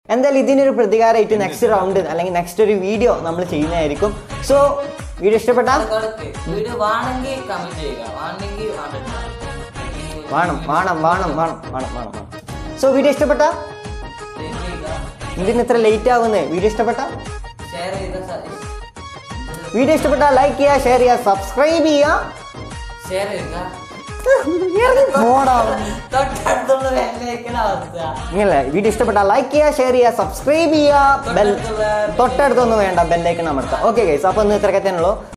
എന്തായാലും ഇതിനൊരു പ്രതികാരമായിട്ട് നെക്സ്റ്റ് റൗണ്ട് അല്ലെങ്കിൽ നെക്സ്റ്റ് ഒരു വീഡിയോ നമ്മൾ ചെയ്യുന്നതായിരിക്കും സോ വീഡിയോ ഇഷ്ടപ്പെട്ടാൽ വീഡിയോ വേണമെങ്കിൽ കമന്റ് ചെയ്യുക വേണമെങ്കിൽ വേണം വേണം വേണം വേണം വേണം വേണം വേണം സോ വീഡിയോ ഇഷ്ടപ്പെട്ട എന്തിന് ഇത്ര ലേറ്റ് ആവുന്നത് വീഡിയോ ഇഷ്ടപ്പെട്ട ഷെയർ ചെയ്ത വീഡിയോ ഇഷ്ടപ്പെട്ട ലൈക്ക് ചെയ്യുക ഷെയർ ചെയ്യുക സബ്സ്ക്രൈബ് ചെയ്യുക ഷെയർ ചെയ്യുക പോടാ. തൊട്ടടുത്തുള്ള വേലയ്ക്കുന്ന അവസ്ഥ ഇങ്ങനെ വീഡിയോ ഇഷ്ടപ്പെട്ട ലൈക്ക് ചെയ്യുക ഷെയർ ചെയ്യുക സബ്സ്ക്രൈബ് ചെയ്യുക ബെൽ തൊട്ടടുത്തുള്ള തൊട്ടടുത്തൊന്നും വേണ്ട ബെല്ലൈക്കൺ അമർത്താം ഓക്കെ ഗൈസ് അപ്പോൾ ഇന്ന് ഇത്രയൊക്കെ തന്നെയുള്ളൂ